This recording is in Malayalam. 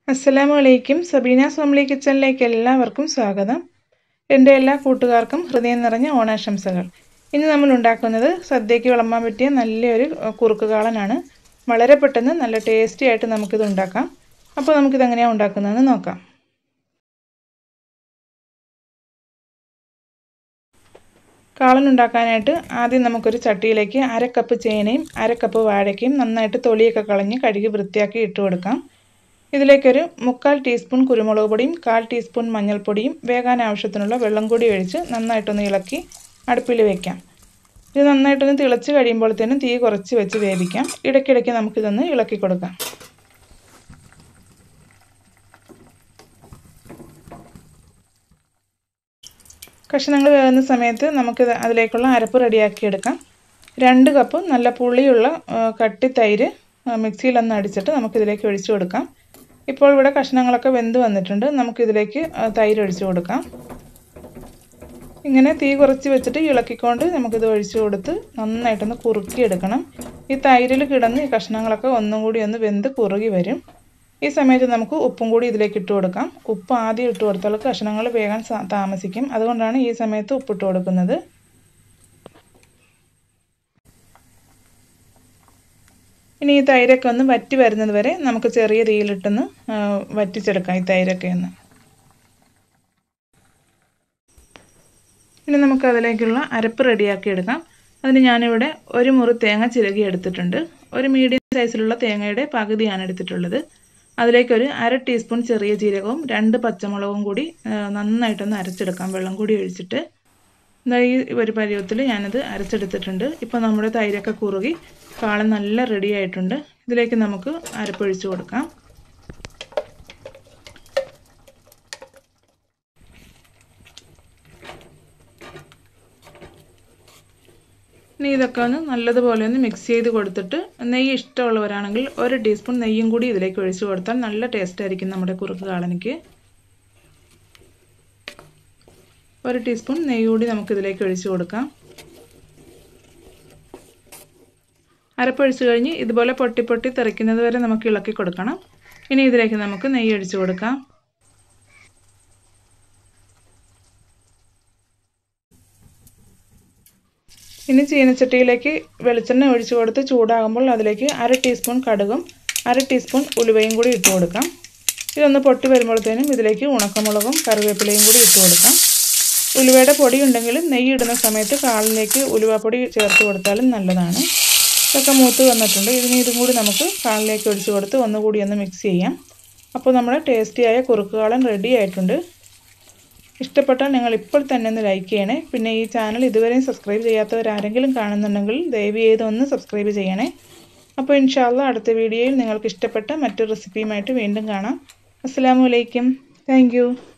അസ്സലാമു അലൈക്കും സബീന സോംലി കിച്ചണിലേക്ക് എല്ലാവർക്കും സ്വാഗതം എൻ്റെ എല്ലാ കൂട്ടുകാർക്കും ഹൃദയം നിറഞ്ഞ ഓണാശംസകൾ ഇന്ന് നമ്മൾ ഉണ്ടാക്കുന്നത് സദ്യയ്ക്ക് വിളമ്പാൻ പറ്റിയ നല്ലൊരു കുറുക്ക് കാളനാണ് വളരെ പെട്ടെന്ന് നല്ല ടേസ്റ്റി ആയിട്ട് നമുക്കിത് ഉണ്ടാക്കാം അപ്പോൾ നമുക്കിത് എങ്ങനെയാണ് ഉണ്ടാക്കുന്നതെന്ന് നോക്കാം കാളൻ ഉണ്ടാക്കാനായിട്ട് ആദ്യം നമുക്കൊരു ചട്ടിയിലേക്ക് അര കപ്പ് ചേനയും അര കപ്പ് വാഴയ്ക്കയും നന്നായിട്ട് തൊലിയൊക്കെ കളഞ്ഞ് കഴുകി വൃത്തിയാക്കി ഇട്ട് കൊടുക്കാം ഇതിലേക്കൊരു മുക്കാൽ ടീസ്പൂൺ കുരുമുളക് പൊടിയും കാൽ ടീസ്പൂൺ മഞ്ഞൾപ്പൊടിയും വേകാൻ ആവശ്യത്തിനുള്ള വെള്ളം കൂടി ഒഴിച്ച് നന്നായിട്ടൊന്ന് ഇളക്കി അടുപ്പിൽ വെക്കാം ഇത് നന്നായിട്ടൊന്ന് തിളച്ച് കഴിയുമ്പോഴത്തേനും തീ കുറച്ച് വെച്ച് വേവിക്കാം ഇടയ്ക്കിടയ്ക്ക് നമുക്കിതൊന്ന് ഇളക്കി കൊടുക്കാം കഷ്ണങ്ങൾ വേകുന്ന സമയത്ത് നമുക്ക് അതിലേക്കുള്ള അരപ്പ് റെഡിയാക്കി എടുക്കാം രണ്ട് കപ്പ് നല്ല പുളിയുള്ള കട്ടി തൈര് മിക്സിയിലൊന്ന് അടിച്ചിട്ട് നമുക്കിതിലേക്ക് ഒഴിച്ചു കൊടുക്കാം ഇപ്പോൾ ഇവിടെ കഷ്ണങ്ങളൊക്കെ വെന്ത് വന്നിട്ടുണ്ട് നമുക്കിതിലേക്ക് തൈര് ഒഴിച്ചു കൊടുക്കാം ഇങ്ങനെ തീ കുറച്ച് വെച്ചിട്ട് ഇളക്കിക്കൊണ്ട് നമുക്കിത് ഒഴിച്ചു കൊടുത്ത് നന്നായിട്ടൊന്ന് കുറുക്കിയെടുക്കണം ഈ തൈരിൽ കിടന്ന് ഈ കഷ്ണങ്ങളൊക്കെ ഒന്നും കൂടി ഒന്ന് വെന്ത് കുറുകി വരും ഈ സമയത്ത് നമുക്ക് ഉപ്പും കൂടി ഇതിലേക്ക് ഇട്ട് കൊടുക്കാം ഉപ്പ് ആദ്യം ഇട്ട് കൊടുത്താൽ കഷ്ണങ്ങൾ വേഗം താമസിക്കും അതുകൊണ്ടാണ് ഈ സമയത്ത് ഉപ്പിട്ട് കൊടുക്കുന്നത് ഇനി ഈ തൈരൊക്കെ ഒന്ന് വറ്റി വരുന്നത് വരെ നമുക്ക് ചെറിയ തീയിലിട്ടൊന്ന് വറ്റിച്ചെടുക്കാം ഈ തൈരൊക്കെ ഒന്ന് ഇനി നമുക്ക് അതിലേക്കുള്ള അരപ്പ് റെഡിയാക്കി എടുക്കാം അതിന് ഞാനിവിടെ ഒരു മുറി തേങ്ങ ചിരകി എടുത്തിട്ടുണ്ട് ഒരു മീഡിയം സൈസിലുള്ള തേങ്ങയുടെ പകുതിയാണ് എടുത്തിട്ടുള്ളത് അതിലേക്കൊരു അര ടീസ്പൂൺ ചെറിയ ജീരകവും രണ്ട് പച്ചമുളകും കൂടി നന്നായിട്ടൊന്ന് അരച്ചെടുക്കാം വെള്ളം കൂടി ഒഴിച്ചിട്ട് ഈ ഒരു പരുവത്തിൽ ഞാനത് അരച്ചെടുത്തിട്ടുണ്ട് ഇപ്പോൾ നമ്മുടെ തൈരൊക്കെ കുറുകി കാളൻ നല്ല റെഡി ആയിട്ടുണ്ട് ഇതിലേക്ക് നമുക്ക് അരപ്പൊഴിച്ച് കൊടുക്കാം ഇനി ഇതൊക്കെ ഒന്ന് നല്ലതുപോലെ ഒന്ന് മിക്സ് ചെയ്ത് കൊടുത്തിട്ട് നെയ്യ് ഇഷ്ടമുള്ളവരാണെങ്കിൽ ഒരു ടീസ്പൂൺ നെയ്യും കൂടി ഇതിലേക്ക് ഒഴിച്ച് കൊടുത്താൽ നല്ല ടേസ്റ്റ് ആയിരിക്കും നമ്മുടെ കുറുക്ക് കാളനിക്ക് ഒരു ടീസ്പൂൺ നെയ്യ് കൂടി നമുക്കിതിലേക്ക് ഒഴിച്ച് കൊടുക്കാം അരപ്പൊഴിച്ച് കഴിഞ്ഞ് ഇതുപോലെ പൊട്ടി പൊട്ടി തെറിക്കുന്നത് വരെ നമുക്ക് ഇളക്കി കൊടുക്കണം ഇനി ഇതിലേക്ക് നമുക്ക് നെയ്യ് ഒഴിച്ച് കൊടുക്കാം ഇനി ചീനച്ചട്ടിയിലേക്ക് വെളിച്ചെണ്ണ ഒഴിച്ചു കൊടുത്ത് ചൂടാകുമ്പോൾ അതിലേക്ക് അര ടീസ്പൂൺ കടുകും അര ടീസ്പൂൺ ഉലുവയും കൂടി ഇട്ട് കൊടുക്കാം ഇതൊന്ന് പൊട്ടി വരുമ്പോഴത്തേനും ഇതിലേക്ക് ഉണക്കമുളകും കറിവേപ്പിലയും കൂടി ഇട്ട് കൊടുക്കാം ഉലുവയുടെ പൊടി ഉണ്ടെങ്കിലും നെയ്യ് ഇടുന്ന സമയത്ത് കാളിലേക്ക് ഉലുവപ്പൊടി ചേർത്ത് കൊടുത്താലും നല്ലതാണ് ഇതൊക്കെ മൂത്ത് വന്നിട്ടുണ്ട് ഇതിന് ഇതും കൂടി നമുക്ക് കാളിലേക്ക് ഒഴിച്ച് കൊടുത്ത് ഒന്നുകൂടി ഒന്ന് മിക്സ് ചെയ്യാം അപ്പോൾ നമ്മുടെ ടേസ്റ്റിയായ കുറുക്ക് കാളൻ റെഡി ആയിട്ടുണ്ട് ഇഷ്ടപ്പെട്ടാൽ നിങ്ങൾ ഇപ്പോൾ തന്നെ ഒന്ന് ലൈക്ക് ചെയ്യണേ പിന്നെ ഈ ചാനൽ ഇതുവരെയും സബ്സ്ക്രൈബ് ചെയ്യാത്തവരാരെങ്കിലും കാണുന്നുണ്ടെങ്കിൽ ദയവ് ചെയ്ത് ഒന്ന് സബ്സ്ക്രൈബ് ചെയ്യണേ അപ്പോൾ ഇൻഷാല്ല അടുത്ത വീഡിയോയിൽ നിങ്ങൾക്ക് ഇഷ്ടപ്പെട്ട മറ്റൊരു റെസിപ്പിയുമായിട്ട് വീണ്ടും കാണാം അസ്സാം വലൈക്കും താങ്ക്